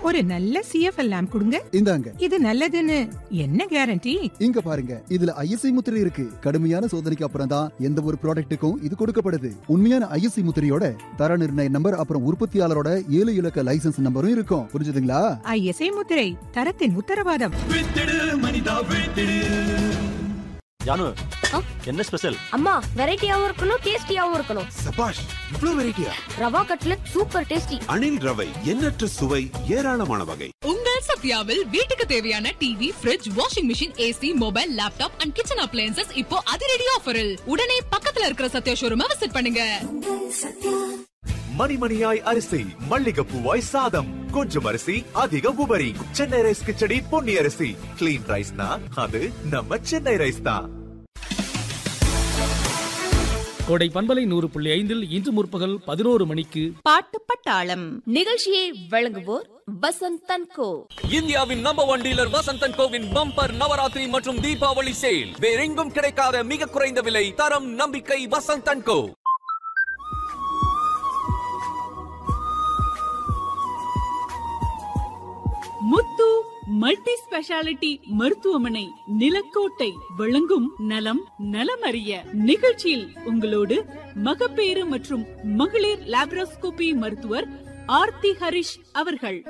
ஒரு நல்ல CFL lamp கொடுங்க இந்தாங்க இது நல்லதுன்னு என்ன கேரண்டி இங்க பாருங்க இதுல ஐஎஸ்ஐ முத்திரை இருக்கு கடுமையான சோதனைக்கு அப்புறம் தான் எந்த ஒரு ப்ராடக்ட்டுக்கும் இது கொடுக்கப்படுது உண்மையான ஐஎஸ்ஐ முத்திரையோட தர நிர்ணய நம்பர் அப்புறம் உற்பத்தியாளரோட ஏழு இலக்க லைசென்ஸ் நம்பரும் இருக்கும் புரிஞ்சுதுங்களா ஐஎஸ்ஐ முத்திரை தரத்தின் உத்தரவாதம் ஜானு ஆ? என்ன ஸ்பெஷல் அம்மா வெரைட்டியாவும் இருக்கணும் டேஸ்டியாவும் இருக்கணும் சபாஷ் இவ்ளோ வெரைட்டியா rava cutlet super tasty Anil ரவை எண்ணற்ற சுவை ஏராளமான வகை உங்கள் சத்யாவில் வீட்டுக்கு தேவையான TV fridge washing machine AC mobile laptop and kitchen appliances இப்போ அதிரடி ஆஃபரில் உடனே பக்கத்துல இருக்கிற சத்யா ஷோரூமை விசிட் பண்ணுங்க மணிமணியாய் அரிசி மல்லிகைப்பூவாய் சாதம் கொஞ்சம் அரிசி அதிக உபரி சென்னை ரைஸ் கிச்சடி பொன்னி அரிசி கிளீன் ரைஸ்னா அது நம்ம சென்னை ரைஸ் தான் கோடை பண்பலை நூறு புள்ளி ஐந்தில் இன்று முற்பகல் பதினோரு மணிக்கு பாட்டு பட்டாளம் நிகழ்ச்சியை வழங்குவோர் வசந்த் தன்கோ இந்தியாவின் நம்பர் ஒன் டீலர் வசந்தன் கோவின் பம்பர் நவராத்திரி மற்றும் தீபாவளி சேல் வேறெங்கும் கிடைக்காத மிக குறைந்த விலை தரம் நம்பிக்கை வசந்தன் கோ முத்து மல்டி ஸ்பெஷாலிட்டி மருத்துவமனை நிலக்கோட்டை வழங்கும் நலம் நலமறிய நிகழ்ச்சியில் உங்களோடு மகப்பேறு மற்றும் மகளிர் லாப்ரோஸ்கோபி மருத்துவர் ஆர்த்தி ஹரிஷ் அவர்கள்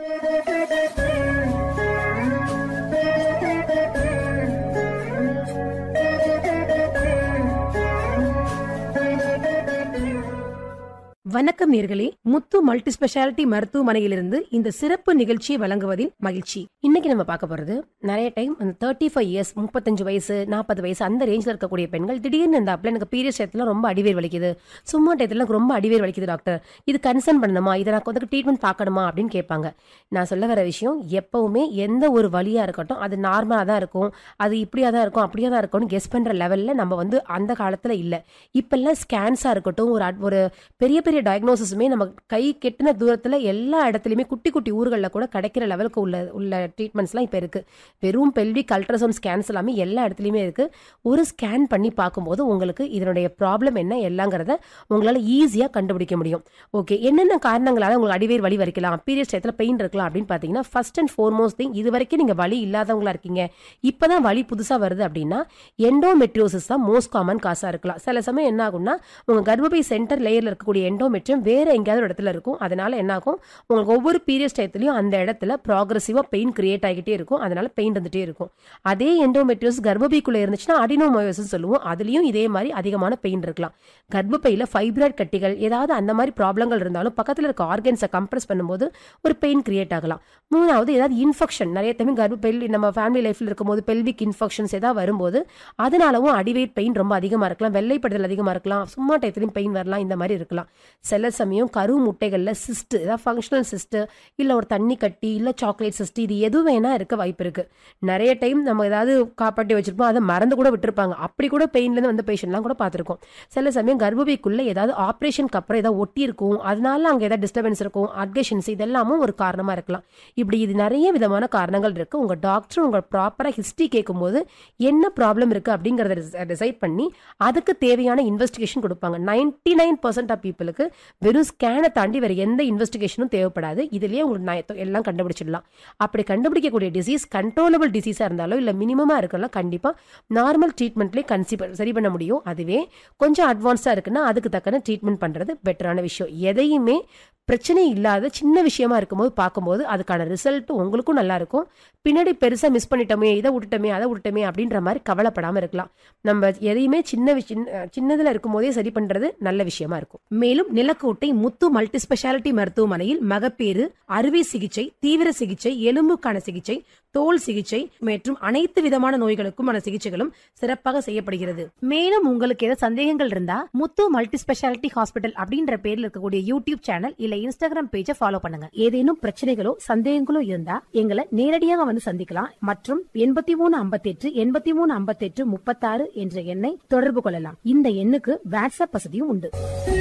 வணக்கம் நேர்களே முத்து மல்டி ஸ்பெஷாலிட்டி மருத்துவமனையிலிருந்து இந்த சிறப்பு நிகழ்ச்சியை வழங்குவதில் மகிழ்ச்சி இன்னைக்கு நம்ம பார்க்க போறது நிறைய டைம் அந்த தேர்ட்டி ஃபைவ் இயர்ஸ் முப்பத்தஞ்சு வயசு நாற்பது வயசு அந்த ரேஞ்சில் இருக்கக்கூடிய பெண்கள் திடீர்னு இந்த அப்பல எனக்கு பீரியட்ஸ் டயத்துல ரொம்ப அடிவேர் வலிக்குது சும்மா டயத்துல எனக்கு ரொம்ப அடிவேர் வலிக்குது டாக்டர் இது கன்சர்ன் பண்ணணுமா இதை நான் கொஞ்சம் ட்ரீட்மெண்ட் பார்க்கணுமா அப்படின்னு கேட்பாங்க நான் சொல்ல வர விஷயம் எப்பவுமே எந்த ஒரு வலியா இருக்கட்டும் அது நார்மலா தான் இருக்கும் அது இப்படியா தான் இருக்கும் அப்படியா தான் இருக்கும்னு கெஸ் பண்ற லெவல்ல நம்ம வந்து அந்த காலத்துல இல்ல இப்பெல்லாம் ஸ்கேன்ஸா இருக்கட்டும் ஒரு அட்- ஒரு பெரிய பெரிய டயக்னோசிஸுமே நம்ம கை கெட்டின தூரத்துல எல்லா இடத்துலையுமே குட்டி குட்டி ஊர்களில் கூட கிடைக்கிற லெவலுக்கு உள்ள உள்ள ட்ரீட்மெண்ட்ஸ்லாம் இப்போ இருக்கு வெறும் பெல்விக் அல்ட்ராசவுண்ட் ஸ்கேன்ஸ் எல்லாமே எல்லா இடத்துலையுமே இருக்கு ஒரு ஸ்கேன் பண்ணி பார்க்கும்போது உங்களுக்கு இதனுடைய ப்ராப்ளம் என்ன எல்லாங்கிறத உங்களால் ஈஸியாக கண்டுபிடிக்க முடியும் ஓகே என்னென்ன காரணங்களால உங்களுக்கு அடிவேர் வலி வரைக்கலாம் பீரியட்ஸ் டயத்தில் பெயின் இருக்கலாம் அப்படின்னு பார்த்தீங்கன்னா ஃபர்ஸ்ட் அண்ட் ஃபோர்மோஸ்ட் திங் இது வரைக்கும் நீங்கள் வலி இல்லாதவங்களா இருக்கீங்க இப்போதான் வலி புதுசாக வருது அப்படின்னா எண்டோமெட்ரியோசிஸ் தான் மோஸ்ட் காமன் காசாக இருக்கலாம் சில சமயம் என்ன ஆகும்னா உங்கள் கர்ப்பப்பை சென்டர் லேயரில் இருக்கக்கூடிய எண்டோமெட்ரியம் வேற எங்கேயாவது ஒரு இடத்துல இருக்கும் அதனால என்ன ஆகும் உங்களுக்கு ஒவ்வொரு பீரியட் டயத்துலையும் அந்த இடத்துல ப்ராக்ரஸிவாக பெயின் கிரியேட் ஆகிட்டே இருக்கும் அதனால பெயின் இருந்துகிட்டே இருக்கும் அதே எண்டோமெட்ரியோஸ் கர்ப்பப்பைக்குள்ளே இருந்துச்சுன்னா அடினோமயோசிஸ் சொல்லுவோம் அதுலேயும் இதே மாதிரி அதிகமான பெயின் இருக்கலாம் கர்ப்பப்பையில் ஃபைப்ராய்ட் கட்டிகள் ஏதாவது அந்த மாதிரி ப்ராப்ளங்கள் இருந்தாலும் பக்கத்தில் இருக்க ஆர்கன்ஸை கம்ப்ரஸ் பண்ணும்போது ஒரு பெயின் கிரியேட் ஆகலாம் மூணாவது ஏதாவது இன்ஃபெக்ஷன் நிறைய டைம் கர்ப்பப்பையில் நம்ம ஃபேமிலி லைஃப்பில் இருக்கும்போது பெல்விக் இன்ஃபெக்ஷன்ஸ் ஏதாவது வரும்போது அதனாலவும் அடிவெயிட் பெயின் ரொம்ப அதிகமாக இருக்கலாம் வெள்ளைப்படுதல் அதிகமாக இருக்கலாம் சும்மா டயத்துலையும் பெயின் வரலாம் இந்த மாதிரி இருக்கலாம் சில சமயம் கரு முட்டைகளில் சிஸ்ட் ஏதாவது ஃபங்க்ஷனல் சிஸ்ட்டு இல்லை ஒரு தண்ணி கட்டி இல்லை சாக்லேட் சிஸ்ட் இது எது வேணா இருக்க வாய்ப்பு இருக்கு நிறைய டைம் நம்ம ஏதாவது காப்பாட்டி வச்சிருப்போம் அதை மறந்து கூட விட்டுருப்பாங்க அப்படி கூட பெயின்லேருந்து வந்த பேஷண்ட்லாம் கூட பார்த்துருக்கோம் சில சமயம் கர்ப்பப்பைக்குள்ள ஏதாவது ஆப்ரேஷனுக்கு அப்புறம் ஏதாவது ஒட்டி இருக்கும் அதனால அங்கே ஏதாவது டிஸ்டர்பன்ஸ் இருக்கும் அட்கேஷன்ஸ் இதெல்லாமும் ஒரு காரணமாக இருக்கலாம் இப்படி இது நிறைய விதமான காரணங்கள் இருக்கு உங்க டாக்டர் உங்க ப்ராப்பராக ஹிஸ்ட்ரி கேட்கும்போது என்ன ப்ராப்ளம் இருக்கு அப்படிங்கறத டிசைட் பண்ணி அதுக்கு தேவையான இன்வெஸ்டிகேஷன் கொடுப்பாங்க நைன்டி நைன் பர்சன்ட் ஆஃப் பீப்புளுக்கு வெறும் ஸ்கேனை தாண்டி வேற எந்த இன்வெஸ்டிகேஷனும் தேவைப்படாது இதுலயே உங்களுக்கு நான் எல்லாம் கண்டுபிடிச்சிடலாம் அப்படி கண்டுபிடிக்கக்கூடிய டிசீஸ் கண்ட்ரோலபிள் டிசீஸா இருந்தாலோ இல்ல மினிமமா இருக்கலாம் கண்டிப்பா நார்மல் ட்ரீட்மெண்ட்லேயே கன்சிபர் சரி பண்ண முடியும் அதுவே கொஞ்சம் அட்வான்ஸா இருக்குன்னா அதுக்கு தக்கன ட்ரீட்மெண்ட் பண்றது பெட்டரான விஷயம் எதையுமே பிரச்சனை இல்லாத சின்ன விஷயமா இருக்கும்போது பார்க்கும்போது அதுக்கான ரிசல்ட் உங்களுக்கும் நல்லா இருக்கும் பின்னாடி பெருசா மிஸ் பண்ணிட்டோமே இதை விட்டுட்டோமே அதை விட்டுட்டோமே அப்படின்ற மாதிரி கவலைப்படாம இருக்கலாம் நம்ம எதையுமே சின்ன விஷயம் சின்னதுல இருக்கும் போதே சரி பண்றது நல்ல விஷயமா இருக்கும் மேலும் நிலக்கோட்டை முத்து மல்டி ஸ்பெஷாலிட்டி மருத்துவமனையில் மகப்பேறு அறுவை சிகிச்சை தீவிர சிகிச்சை எலும்புக்கான சிகிச்சை தோல் சிகிச்சை மற்றும் அனைத்து விதமான நோய்களுக்குமான சிகிச்சைகளும் சிறப்பாக செய்யப்படுகிறது மேலும் உங்களுக்கு ஏதாவது சந்தேகங்கள் இருந்தா முத்து மல்டி ஸ்பெஷாலிட்டி ஹாஸ்பிட்டல் அப்படின்ற பேர்ல இருக்கக்கூடிய யூடியூப் சேனல் இல்ல இன்ஸ்டாகிராம் பேஜை ஃபாலோ பண்ணுங்க ஏதேனும் பிரச்சனைகளோ சந்தேகங்களோ இருந்தா எங்களை நேரடியாக வந்து சந்திக்கலாம் மற்றும் எண்பத்தி மூணு ஐம்பத்தி எட்டு எண்பத்தி மூணு ஐம்பத்தி எட்டு முப்பத்தாறு என்ற எண்ணை தொடர்பு கொள்ளலாம் இந்த எண்ணுக்கு வாட்ஸ்அப் வசதியும் உண்டு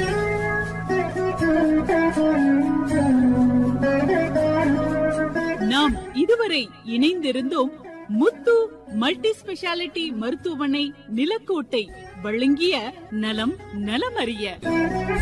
நாம் இதுவரை இணைந்திருந்தோம் முத்து மல்டி ஸ்பெஷாலிட்டி மருத்துவமனை நிலக்கோட்டை வழங்கிய நலம் நலமறிய